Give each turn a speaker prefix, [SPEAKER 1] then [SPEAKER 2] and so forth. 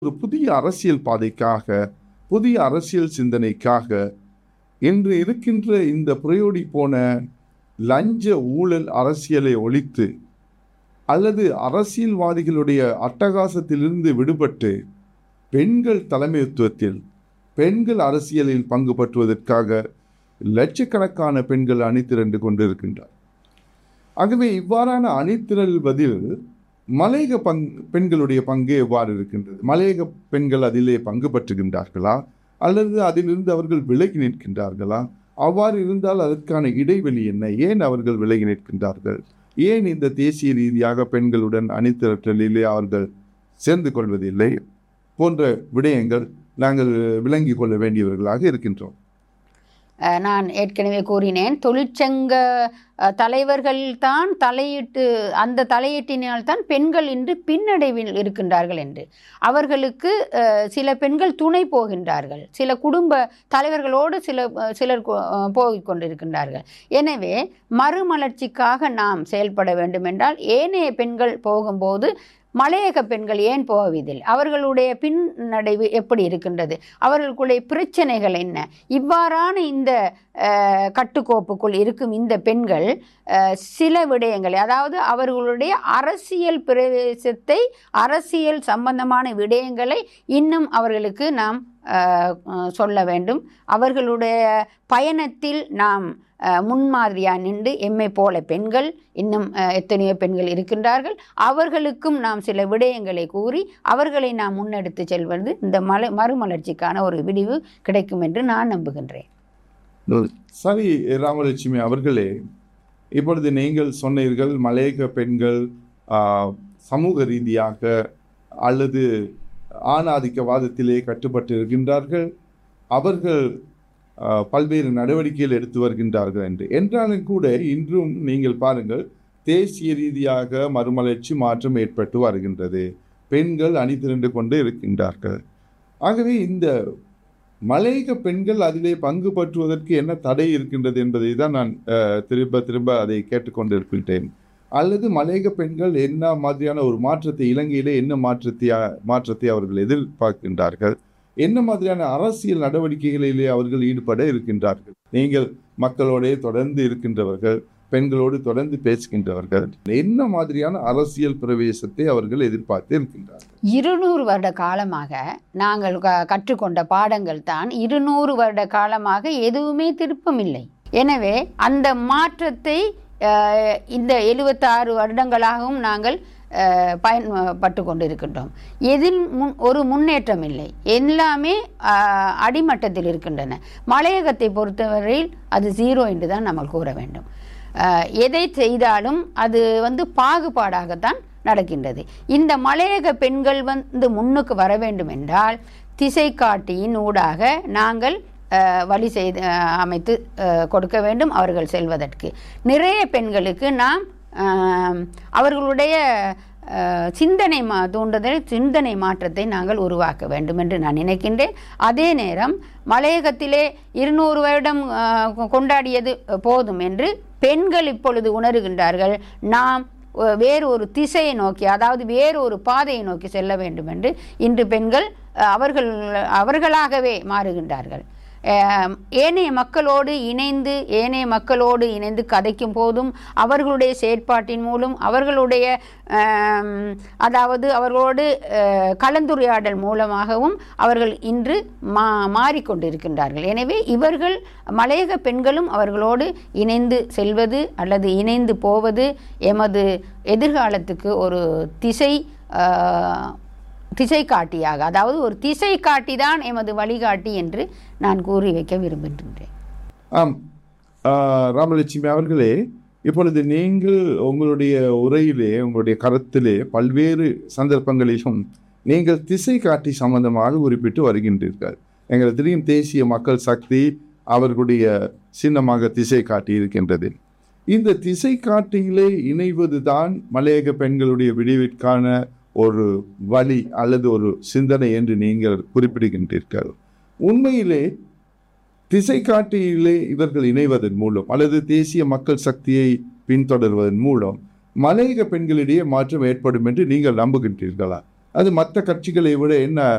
[SPEAKER 1] ஒரு புதிய அரசியல் பாதைக்காக புதிய அரசியல் சிந்தனைக்காக இன்று இருக்கின்ற இந்த புரையோடி போன லஞ்ச ஊழல் அரசியலை ஒழித்து அல்லது அரசியல்வாதிகளுடைய அட்டகாசத்திலிருந்து விடுபட்டு பெண்கள் தலைமைத்துவத்தில் பெண்கள் அரசியலில் பங்கு பற்றுவதற்காக லட்சக்கணக்கான பெண்கள் அணிதிரண்டு கொண்டிருக்கின்றார் ஆகவே இவ்வாறான அணிதிரள்வதில் மலையக பங் பெண்களுடைய பங்கு எவ்வாறு இருக்கின்றது மலையக பெண்கள் அதிலே பங்கு பற்றுகின்றார்களா அல்லது அதிலிருந்து அவர்கள் விலகி நிற்கின்றார்களா அவ்வாறு இருந்தால் அதற்கான இடைவெளி என்ன ஏன் அவர்கள் விலகி நிற்கின்றார்கள் ஏன் இந்த தேசிய ரீதியாக பெண்களுடன் அணிதிரட்டலிலே அவர்கள் சேர்ந்து கொள்வதில்லை போன்ற விடயங்கள் நாங்கள் விளங்கிக் கொள்ள வேண்டியவர்களாக இருக்கின்றோம்
[SPEAKER 2] அஹ் நான் ஏற்கனவே கூறினேன் தொழிற்சங்க அஹ், தலைவர்கள் தான் தலையிட்டு அந்த தலையீட்டினால் தான் பெண்கள் இன்று பின்னடைவில் இருக்கின்றார்கள் என்று அவர்களுக்கு அஹ், சில பெண்கள் துணை போகின்றார்கள் சில குடும்ப தலைவர்களோடு சில அஹ், சிலர் கொ- அஹ், போகிக் கொண்டிருக்கின்றார்கள் எனவே மறுமலர்ச்சிக்காக நாம் செயல்பட வேண்டும் என்றால் ஏனைய பெண்கள் போகும்போது மலையக பெண்கள் ஏன் போவதில்லை அவர்களுடைய பின்னடைவு எப்படி இருக்கின்றது அவர்களுடைய பிரச்சனைகள் என்ன இவ்வாறான இந்த அஹ், கட்டுக்கோப்புக்குள் இருக்கும் இந்த பெண்கள் அஹ், சில விடயங்களை அதாவது அவர்களுடைய அரசியல் பிரவேசத்தை அரசியல் சம்பந்தமான விடயங்களை இன்னும் அவர்களுக்கு நாம் அஹ், அஹ், சொல்ல வேண்டும் அவர்களுடைய பயணத்தில் நாம் அஹ், முன்மாதிரியாக நின்று எம்மை போல பெண்கள் இன்னும் அஹ், எத்தனையோ பெண்கள் இருக்கின்றார்கள் அவர்களுக்கும் நாம் சில விடயங்களை கூறி அவர்களை நாம் முன்னெடுத்து செல்வது இந்த மல மறுமலர்ச்சிக்கான ஒரு விடிவு கிடைக்கும் என்று நான் நம்புகின்றேன்
[SPEAKER 1] சரி ராமலட்சுமி அவர்களே இப்பொழுது நீங்கள் சொன்னீர்கள் மலையக பெண்கள் ஆ, சமூக ரீதியாக அல்லது ஆணாதிக்கவாதத்திலே கட்டுப்பட்டு இருக்கின்றார்கள் அவர்கள் ஆ, பல்வேறு நடவடிக்கைகள் எடுத்து வருகின்றார்கள் என்று என்றாலும் கூட இன்றும் நீங்கள் பாருங்கள் தேசிய ரீதியாக மறுமலர்ச்சி மாற்றம் ஏற்பட்டு வருகின்றது பெண்கள் அணி திரண்டு கொண்டு இருக்கின்றார்கள் ஆகவே இந்த மலையக பெண்கள் அதிலே பங்கு பற்றுவதற்கு என்ன தடை இருக்கின்றது என்பதை தான் நான் அஹ், திரும்ப திரும்ப அதை கேட்டுக்கொண்டிருக்கின்றேன் அல்லது மலையக பெண்கள் என்ன மாதிரியான ஒரு மாற்றத்தை இலங்கையிலே என்ன மாற்றத்தை மாற்றத்தை அவர்கள் எதிர்பார்க்கின்றார்கள் என்ன மாதிரியான அரசியல் நடவடிக்கைகளிலே அவர்கள் ஈடுபட இருக்கின்றார்கள் நீங்கள் மக்களோடே தொடர்ந்து இருக்கின்றவர்கள் பெண்களோடு தொடர்ந்து பேசுகின்றவர்கள் என்ன மாதிரியான அரசியல் பிரவேசத்தை அவர்கள் எதிர்பார்த்து இருக்கின்றார்கள்
[SPEAKER 2] இருநூறு வருட காலமாக நாங்கள் க- கற்றுக்கொண்ட பாடங்கள் தான் இருநூறு வருட காலமாக எதுவுமே திருப்பமில்லை எனவே அந்த மாற்றத்தை அஹ், இந்த எழுபத்தாறு வருடங்களாகவும் நாங்கள் அஹ், பயன்பட்டு கொண்டிருக்கின்றோம் எதில் முன் ஒரு முன்னேற்றம் இல்லை எல்லாமே அஹ், அடிமட்டத்தில் இருக்கின்றன மலையகத்தை பொறுத்தவரையில் அது ஜீரோ என்று தான் நம்ம கூற வேண்டும் அஹ், எதை செய்தாலும் அது வந்து பாகுபாடாகத்தான் நடக்கின்றது இந்த மலையக பெண்கள் வந்து முன்னுக்கு வர வேண்டும் என்றால் திசை காட்டியின் ஊடாக நாங்கள் அஹ், வழி செய்து அஹ், அமைத்து அஹ், கொடுக்க வேண்டும் அவர்கள் செல்வதற்கு நிறைய பெண்களுக்கு நாம் அஹ், அவர்களுடைய அஹ், சிந்தனை மா தூண்டுதல் சிந்தனை மாற்றத்தை நாங்கள் உருவாக்க வேண்டும் என்று நான் நினைக்கின்றேன் அதே நேரம் மலையகத்திலே இருநூறு வருடம் அஹ், கொ- கொண்டாடியது போதும் என்று பெண்கள் இப்பொழுது உணர்கின்றார்கள் நாம் ஒ- வேறு ஒரு திசையை நோக்கி அதாவது வேறு ஒரு பாதையை நோக்கி செல்ல வேண்டும் என்று இன்று பெண்கள் அஹ், அவர்கள் அவர்களாகவே மாறுகின்றார்கள் அஹ், ஏனைய மக்களோடு இணைந்து ஏனைய மக்களோடு இணைந்து கதைக்கும் போதும் அவர்களுடைய செயற்பாட்டின் மூலம் அவர்களுடைய ஆம், அதாவது அவர்களோடு அஹ், கலந்துரையாடல் மூலமாகவும் அவர்கள் இன்று மா மாறிக்கொண்டிருக்கின்றார்கள் எனவே இவர்கள் மலையக பெண்களும் அவர்களோடு இணைந்து செல்வது அல்லது இணைந்து போவது எமது எதிர்காலத்துக்கு ஒரு திசை ஆஹ், திசை காட்டியாக அதாவது ஒரு திசை காட்டி தான் எமது வழிகாட்டி என்று நான் கூறி வைக்க விரும்புகின்றேன்
[SPEAKER 1] ஆம் ஆ, ராமலட்சுமி அவர்களே இப்பொழுது நீங்கள் உங்களுடைய உரையிலே உங்களுடைய கருத்திலே பல்வேறு சந்தர்ப்பங்களிலும் நீங்கள் திசை காட்டி சம்பந்தமாக குறிப்பிட்டு வருகின்றீர்கள் எங்களுக்கு தெரியும் தேசிய மக்கள் சக்தி அவர்களுடைய சின்னமாக திசை காட்டி இருக்கின்றது இந்த திசை காட்டியிலே இணைவதுதான் மலையக பெண்களுடைய விடிவிற்கான ஒரு வழி அல்லது ஒரு சிந்தனை என்று நீங்கள் குறிப்பிடுகின்றீர்கள் உண்மையிலே திசை காட்டியிலே இவர்கள் இணைவதன் மூலம் அல்லது தேசிய மக்கள் சக்தியை பின்தொடர்வதன் மூலம் மலையக பெண்களிடையே மாற்றம் ஏற்படும் என்று நீங்கள் நம்புகின்றீர்களா அது மற்ற கட்சிகளை விட என்ன